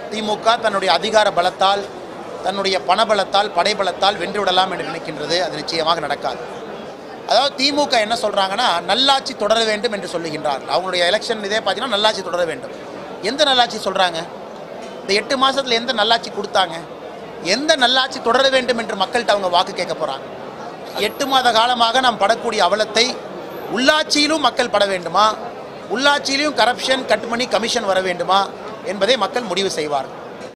திமுக தன்னுடைய அதிகார பலத்தால் தன்னுடைய பணபலத்தால் படைபலத்தால் வென்றுவிடலாம் என்று நினைக்கின்றது அது நிச்சயமாக நடக்காது அதாவது திமுக என்ன சொல்கிறாங்கன்னா நல்லாட்சி தொடர வேண்டும் என்று சொல்லுகின்றார் அவங்களுடைய எலெக்ஷன் இதே பார்த்தீங்கன்னா நல்லாட்சி தொடர வேண்டும் எந்த நல்லாட்சி சொல்கிறாங்க இந்த எட்டு மாதத்தில் எந்த நல்லாட்சி கொடுத்தாங்க எந்த நல்லாட்சி தொடர வேண்டும் என்று மக்கள்கிட்ட அவங்க வாக்கு கேட்க போகிறாங்க எட்டு மாத காலமாக நாம் படக்கூடிய அவலத்தை உள்ளாட்சியிலும் மக்கள் பட வேண்டுமா உள்ளாட்சியிலும் கரப்ஷன் கட்டுமணி கமிஷன் வர வேண்டுமா என்பதை மக்கள் முடிவு செய்வார்கள்